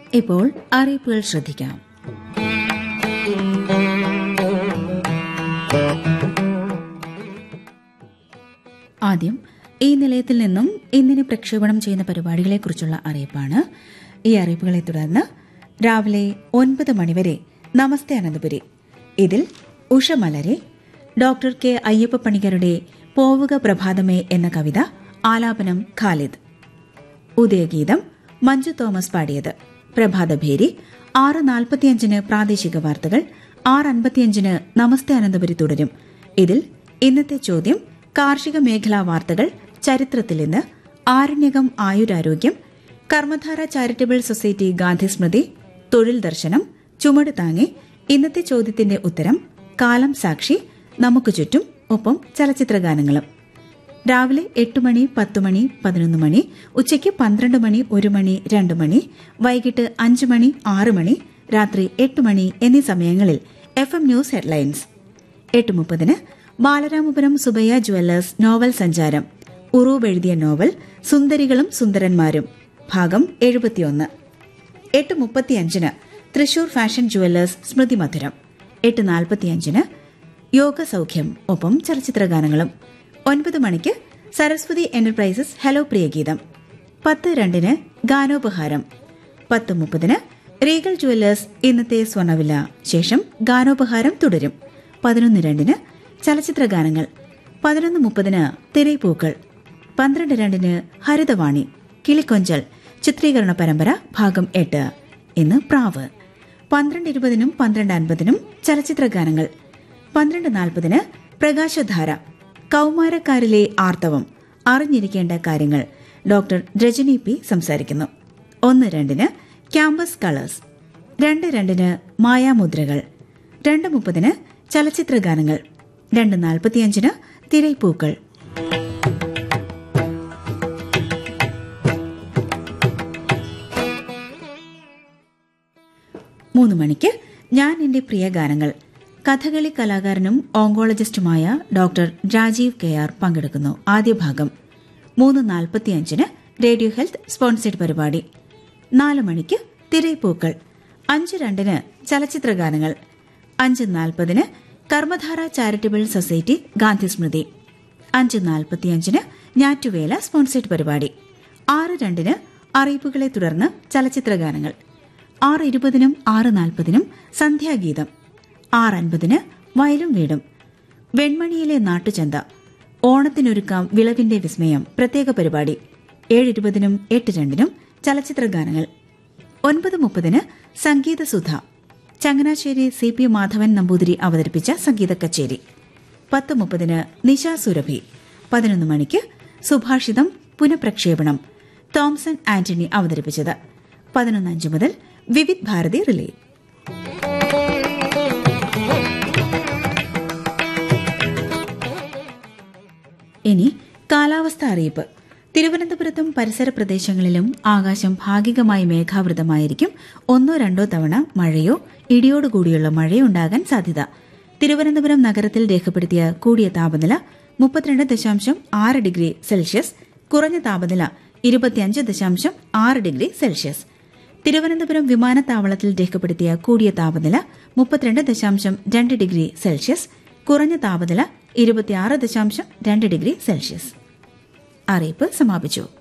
ഇപ്പോൾ അറിയിപ്പുകൾ ശ്രദ്ധിക്കാം ആദ്യം ഈ നിലയത്തിൽ നിന്നും ഇന്നിന് പ്രക്ഷേപണം ചെയ്യുന്ന പരിപാടികളെക്കുറിച്ചുള്ള അറിയിപ്പാണ് ഈ അറിയിപ്പുകളെ തുടർന്ന് രാവിലെ ഒൻപത് മണിവരെ നമസ്തേ അനന്തപുരി ഇതിൽ ഉഷ മലരെ ഡോക്ടർ കെ അയ്യപ്പ പണിക്കരുടെ പോവുക പ്രഭാതമേ എന്ന കവിത ആലാപനം ഖാലിദ് ഉദയഗീതം മഞ്ജു തോമസ് പാടിയത് പ്രഭാതഭേരി ആറ് നാൽപ്പത്തിയഞ്ചിന് പ്രാദേശിക വാർത്തകൾ ആറ് അൻപത്തിയഞ്ചിന് നമസ്തേ അനന്തപുരി തുടരും ഇതിൽ ഇന്നത്തെ ചോദ്യം കാർഷിക മേഖലാ വാർത്തകൾ ചരിത്രത്തിൽ ഇന്ന് ആരണ്യകം ആയുരാരോഗ്യം കർമ്മധാര ചാരിറ്റബിൾ സൊസൈറ്റി ഗാന്ധി സ്മൃതി തൊഴിൽ ദർശനം ചുമട് താങ്ങി ഇന്നത്തെ ചോദ്യത്തിന്റെ ഉത്തരം കാലം സാക്ഷി നമുക്ക് ചുറ്റും ഒപ്പം ചലച്ചിത്രഗാനങ്ങളും രാവിലെ എട്ട് മണി പത്ത് മണി പതിനൊന്ന് മണി ഉച്ചയ്ക്ക് പന്ത്രണ്ട് മണി ഒരു മണി രണ്ട് മണി വൈകിട്ട് അഞ്ച് മണി ആറ് മണി രാത്രി എട്ട് മണി എന്നീ സമയങ്ങളിൽ എഫ് എം ന്യൂസ് ഹെഡ്ലൈൻസ് എട്ട് മുപ്പതിന് ബാലരാമപുരം സുബയ്യ ജുവല്ലേഴ്സ് നോവൽ സഞ്ചാരം ഉറൂബ് എഴുതിയ നോവൽ സുന്ദരികളും സുന്ദരന്മാരും ഭാഗം എഴുപത്തിയൊന്ന് എട്ട് മുപ്പത്തിയഞ്ചിന് തൃശൂർ ഫാഷൻ ജുവല്ലേഴ്സ് സ്മൃതി മധുരം എട്ട് നാൽപ്പത്തിയഞ്ചിന് യോഗ സൗഖ്യം ഒപ്പം ചലച്ചിത്രഗാനങ്ങളും ഒൻപത് മണിക്ക് സരസ്വതി എന്റർപ്രൈസസ് ഹലോ പ്രിയഗീതം പത്ത് രണ്ടിന് ഗാനോപഹാരം പത്ത് മുപ്പതിന് റീഗൽ ജുവല്ലേഴ്സ് ഇന്നത്തെ സ്വർണവില ശേഷം ഗാനോപഹാരം തുടരും പതിനൊന്ന് രണ്ടിന് ചലച്ചിത്രഗാനങ്ങൾ പതിനൊന്ന് മുപ്പതിന് തിരൈപ്പൂക്കൾ പന്ത്രണ്ട് രണ്ടിന് ഹരിതവാണി കിളിക്കൊഞ്ചൽ ചിത്രീകരണ പരമ്പര ഭാഗം എട്ട് ഇന്ന് പ്രാവ് പന്ത്രണ്ട് ഇരുപതിനും പന്ത്രണ്ട് അൻപതിനും ചലച്ചിത്രഗാനങ്ങൾ പന്ത്രണ്ട് നാൽപ്പതിന് പ്രകാശധാര കൌമാരക്കാരിലെ ആർത്തവം അറിഞ്ഞിരിക്കേണ്ട കാര്യങ്ങൾ ഡോക്ടർ രജനി പി സംസാരിക്കുന്നു ഒന്ന് രണ്ടിന് ക്യാമ്പസ് കളേഴ്സ് രണ്ട് രണ്ടിന് മായാമുദ്രകൾ രണ്ട് മുപ്പതിന് ചലച്ചിത്രഗാനങ്ങൾ രണ്ട് നാൽപ്പത്തിയഞ്ചിന് തിരൈപ്പൂക്കൾ മൂന്ന് മണിക്ക് ഞാൻ എന്റെ പ്രിയ ഗാനങ്ങൾ കഥകളി കലാകാരനും ഓങ്കോളജിസ്റ്റുമായ ഡോക്ടർ രാജീവ് കെ ആർ പങ്കെടുക്കുന്നു ആദ്യ ഭാഗം മൂന്ന് നാൽപ്പത്തിയഞ്ചിന് റേഡിയോ ഹെൽത്ത് സ്പോൺസേഡ് പരിപാടി നാല് മണിക്ക് തിരൈപ്പൂക്കൾ അഞ്ച് രണ്ടിന് ചലച്ചിത്രഗാനങ്ങൾ അഞ്ച് നാൽപ്പതിന് കർമ്മധാര ചാരിറ്റബിൾ സൊസൈറ്റി ഗാന്ധി സ്മൃതി അഞ്ച് നാൽപ്പത്തിയഞ്ചിന് ഞാറ്റുവേല സ്പോൺസേഡ് പരിപാടി ആറ് രണ്ടിന് അറിയിപ്പുകളെ തുടർന്ന് ചലച്ചിത്രഗാനങ്ങൾ ആറ് ഇരുപതിനും ആറ് നാൽപ്പതിനും സന്ധ്യാഗീതം ആറ് അൻപതിന് വയലും വീടും വെൺമണിയിലെ നാട്ടുചന്ത ഓണത്തിനൊരുക്കാം വിളവിന്റെ വിസ്മയം പ്രത്യേക പരിപാടി ഏഴ് ഇരുപതിനും എട്ട് രണ്ടിനും ചലച്ചിത്രഗാനങ്ങൾ ഒൻപത് മുപ്പതിന് സംഗീതസുധ ചങ്ങനാശ്ശേരി സി പി മാധവൻ നമ്പൂതിരി അവതരിപ്പിച്ച സംഗീത കച്ചേരി പത്ത് മുപ്പതിന് നിശ സുരഭി പതിനൊന്ന് മണിക്ക് സുഭാഷിതം പുനഃപ്രക്ഷേപണം തോംസൺ ആന്റണി അവതരിപ്പിച്ചത് പതിനൊന്ന് അഞ്ച് മുതൽ വിവിധ് ഭാരതി റിലേ ഇനി കാലാവസ്ഥ അറിയിപ്പ് തിരുവനന്തപുരത്തും പരിസര പ്രദേശങ്ങളിലും ആകാശം ഭാഗികമായി മേഘാവൃതമായിരിക്കും ഒന്നോ രണ്ടോ തവണ മഴയോ ഇടിയോടുകൂടിയുള്ള മഴയോ ഉണ്ടാകാൻ സാധ്യത തിരുവനന്തപുരം നഗരത്തിൽ രേഖപ്പെടുത്തിയ കൂടിയ താപനില മുപ്പത്തിരണ്ട് ദശാംശം ആറ് ഡിഗ്രി സെൽഷ്യസ് കുറഞ്ഞ താപനില ഇരുപത്തിയഞ്ച് ദശാംശം ആറ് ഡിഗ്രി സെൽഷ്യസ് തിരുവനന്തപുരം വിമാനത്താവളത്തിൽ രേഖപ്പെടുത്തിയ കൂടിയ താപനില മുപ്പത്തിരണ്ട് ദശാംശം രണ്ട് ഡിഗ്രി സെൽഷ്യസ് കുറഞ്ഞ താപനില ഇരുപത്തിയാറ് ദശാംശം രണ്ട് ഡിഗ്രി സെൽഷ്യസ് അറിയിപ്പ് സമാപിച്ചു